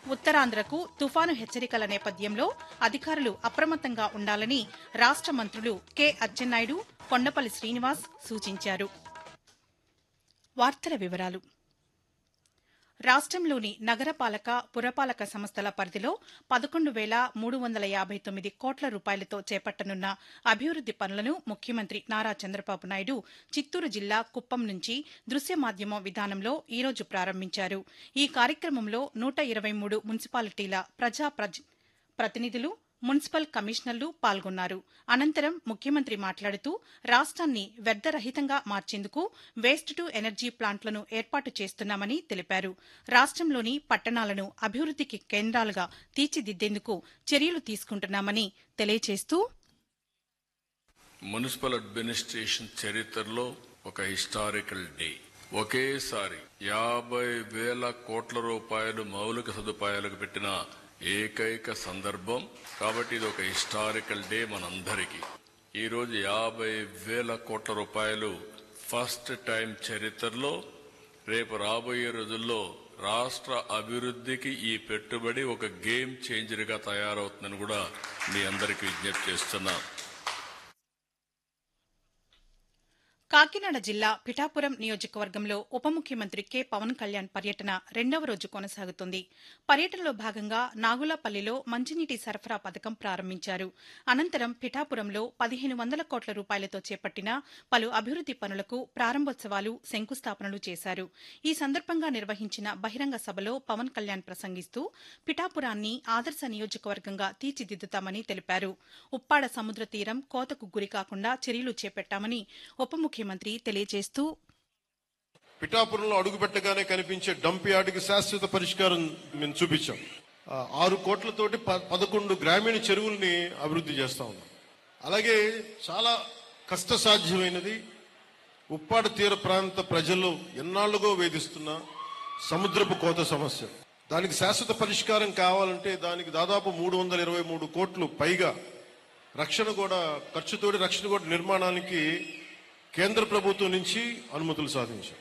ఉత్తరాంధ్రకు తుఫాను హెచ్చరికల నేపథ్యంలో అధికారులు అప్రమత్తంగా ఉండాలని రాష్ట మంత్రులు కె అచ్చెన్నాయుడు కొండపల్లి శ్రీనివాస్ సూచించారు వార్తల వివరాలు రాష్ట్రంలోని నగరపాలక పురపాలక సంస్థల పరిధిలో పదకొండు వేల మూడు వందల యాభై తొమ్మిది కోట్ల రూపాయలతో చేపట్టనున్న అభివృద్ది పనులను ముఖ్యమంత్రి నారా చంద్రబాబు నాయుడు చిత్తూరు జిల్లా కుప్పం నుంచి దృశ్య మాధ్యమం విధానంలో ఈరోజు ప్రారంభించారు ఈ కార్యక్రమంలో నూట ఇరవై మూడు మున్సిపాలిటీల ప్రజా ప్రజ్- ప్రతినిధులు మున్సిపల్ కమిషనర్లు పాల్గొన్నారు అనంతరం ముఖ్యమంత్రి మాట్లాడుతూ రాష్ట్రాన్ని వ్యర్థరహితంగా మార్చేందుకు వేస్ట్ టు ఎనర్జీ ప్లాంట్లను ఏర్పాటు చేస్తున్నామని తెలిపారు రాష్ట్రంలోని పట్టణాలను అభివృద్దికి కేంద్రాలుగా తీర్చిదిద్దేందుకు చర్యలు తీసుకుంటున్నామని తెలియజేస్తూ మున్సిపల్ అడ్మినిస్ట్రేషన్ చరిత్రలో ఒక హిస్టారికల్ డే ఒకేసారి యాభై వేల కోట్ల రూపాయలు మౌలిక సదుపాయాలకు పెట్టిన ఏకైక సందర్భం కాబట్టి ఇది ఒక హిస్టారికల్ డే మనందరికీ ఈ రోజు యాభై వేల కోట్ల రూపాయలు ఫస్ట్ టైం చరిత్రలో రేపు రాబోయే రోజుల్లో రాష్ట్ర అభివృద్ధికి ఈ పెట్టుబడి ఒక గేమ్ చేంజర్ గా తయారవుతుందని కూడా మీ అందరికీ విజ్ఞప్తి చేస్తున్నా కాకినాడ జిల్లా పిఠాపురం నియోజకవర్గంలో ఉప ముఖ్యమంత్రి కె పవన్ కళ్యాణ్ పర్యటన రెండవ రోజు కొనసాగుతుంది పర్యటనలో భాగంగా నాగులపల్లిలో మంచినీటి సరఫరా పథకం ప్రారంభించారు అనంతరం పిఠాపురంలో పదిహేను వందల కోట్ల రూపాయలతో చేపట్టిన పలు అభివృద్ది పనులకు ప్రారంభోత్సవాలు శంకుస్థాపనలు చేశారు ఈ సందర్భంగా నిర్వహించిన బహిరంగ సభలో పవన్ కళ్యాణ్ ప్రసంగిస్తూ పిఠాపురాన్ని ఆదర్శ నియోజకవర్గంగా తీర్చిదిద్దుతామని తెలిపారు ఉప్పాడ సముద్ర తీరం కోతకు గురికాకుండా చర్యలు చేపట్టామని ఉప ముఖ్యమంత్రి తెలియజేస్తూ పిఠాపురంలో అడుగుపెట్టగానే కనిపించే డంప్ యార్డ్కి శాశ్వత పరిష్కారం మేము చూపించాం ఆ, ఆరు కోట్లతోటి ప- పదకొండు గ్రామీణ చెరువుల్ని అభివృద్ధి చేస్తా ఉన్నాం అలాగే చాలా కష్టసాధ్యమైనది ఉప్పాడ తీర ప్రాంత ప్రజలు ఎన్నాళ్లుగో వేధిస్తున్న సముద్రపు కోత సమస్య దానికి శాశ్వత పరిష్కారం కావాలంటే దానికి దాదాపు మూడు వందల ఇరవై మూడు కోట్లు పైగా రక్షణ కూడా ఖర్చుతోటి రక్షణ కూడా నిర్మాణానికి కేంద్ర ప్రభుత్వం నుంచి అనుమతులు సాధించాం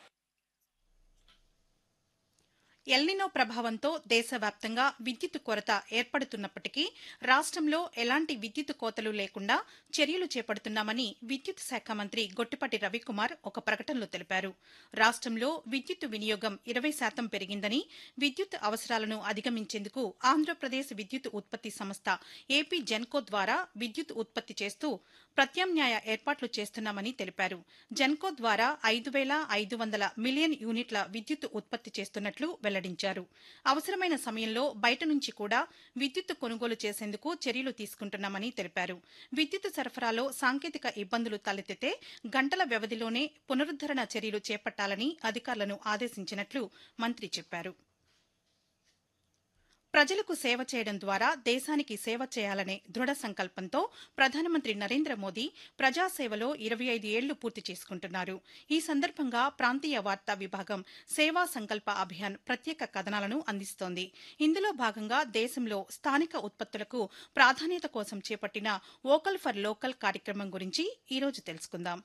ఎల్నినో ప్రభావంతో దేశవ్యాప్తంగా విద్యుత్ కొరత ఏర్పడుతున్నప్పటికీ రాష్ట్రంలో ఎలాంటి విద్యుత్ కోతలు లేకుండా చర్యలు చేపడుతున్నామని విద్యుత్ శాఖ మంత్రి గొట్టిపాటి రవికుమార్ ఒక ప్రకటనలో తెలిపారు రాష్ట్రంలో విద్యుత్ వినియోగం ఇరవై శాతం పెరిగిందని విద్యుత్ అవసరాలను అధిగమించేందుకు ఆంధ్రప్రదేశ్ విద్యుత్ ఉత్పత్తి సంస్థ ఏపీ జెన్కో ద్వారా విద్యుత్ ఉత్పత్తి చేస్తూ ప్రత్యామ్నాయ ఏర్పాట్లు చేస్తున్నామని తెలిపారు జెన్కో ద్వారా ఐదు వేల ఐదు వందల మిలియన్ యూనిట్ల విద్యుత్ ఉత్పత్తి చేస్తున్నట్లు వెల్లడించారు అవసరమైన సమయంలో బయట నుంచి కూడా విద్యుత్ కొనుగోలు చేసేందుకు చర్యలు తీసుకుంటున్నామని తెలిపారు విద్యుత్ సరఫరాలో సాంకేతిక ఇబ్బందులు తలెత్తితే గంటల వ్యవధిలోనే పునరుద్దరణ చర్యలు చేపట్టాలని అధికారులను ఆదేశించినట్లు మంత్రి చెప్పారు ప్రజలకు సేవ చేయడం ద్వారా దేశానికి సేవ చేయాలనే దృఢ సంకల్పంతో ప్రధానమంత్రి నరేంద్ర మోదీ ప్రజాసేవలో ఇరవై ఐదు ఏళ్లు పూర్తి చేసుకుంటున్నారు ఈ సందర్భంగా ప్రాంతీయ వార్తా విభాగం సేవా సంకల్ప అభియాన్ ప్రత్యేక కథనాలను అందిస్తోంది ఇందులో భాగంగా దేశంలో స్థానిక ఉత్పత్తులకు ప్రాధాన్యత కోసం చేపట్టిన వోకల్ ఫర్ లోకల్ కార్యక్రమం గురించి ఈరోజు తెలుసుకుందాం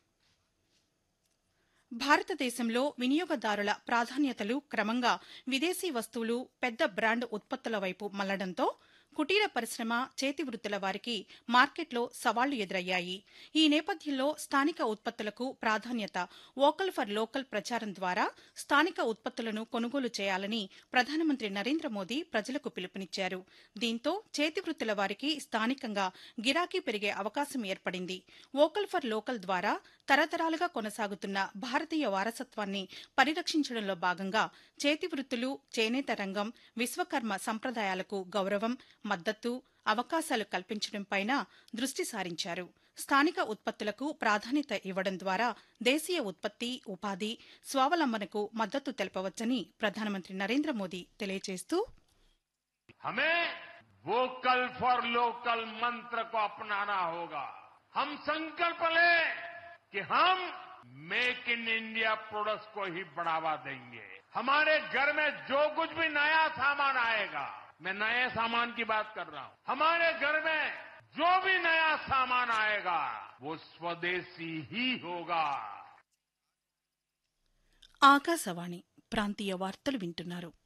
భారతదేశంలో వినియోగదారుల ప్రాధాన్యతలు క్రమంగా విదేశీ వస్తువులు పెద్ద బ్రాండ్ ఉత్పత్తుల వైపు మళ్లడంతో కుటీర పరిశ్రమ చేతి వృత్తుల వారికి మార్కెట్లో సవాళ్లు ఎదురయ్యాయి ఈ నేపథ్యంలో స్థానిక ఉత్పత్తులకు ప్రాధాన్యత వోకల్ ఫర్ లోకల్ ప్రచారం ద్వారా స్థానిక ఉత్పత్తులను కొనుగోలు చేయాలని ప్రధానమంత్రి నరేంద్ర మోదీ ప్రజలకు పిలుపునిచ్చారు దీంతో చేతి వృత్తుల వారికి స్థానికంగా గిరాకీ పెరిగే అవకాశం ఏర్పడింది వోకల్ ఫర్ లోకల్ ద్వారా తరతరాలుగా కొనసాగుతున్న భారతీయ వారసత్వాన్ని పరిరక్షించడంలో భాగంగా చేతి వృత్తులు చేనేత రంగం విశ్వకర్మ సంప్రదాయాలకు గౌరవం మద్దతు అవకాశాలు కల్పించడంపైన దృష్టి సారించారు స్థానిక ఉత్పత్తులకు ప్రాధాన్యత ఇవ్వడం ద్వారా దేశీయ ఉత్పత్తి ఉపాధి స్వావలంబనకు మద్దతు తెలపవచ్చని ప్రధానమంత్రి నరేంద్ర మోదీ తెలియజేస్తూ हमें वोकल फॉर लोकल मंत्र को अपनाना होगा हम संकल्प लें कि हम मेक इन इंडिया प्रोडक्ट्स को ही बढ़ावा देंगे हमारे घर में जो कुछ भी नया सामान आएगा मैं नए सामान की बात कर रहा हूं हमारे घर में जो भी नया सामान आएगा वो स्वदेशी ही होगा ఆకాశవాణి ప్రాంతీయ వార్తలు వింటున్నారు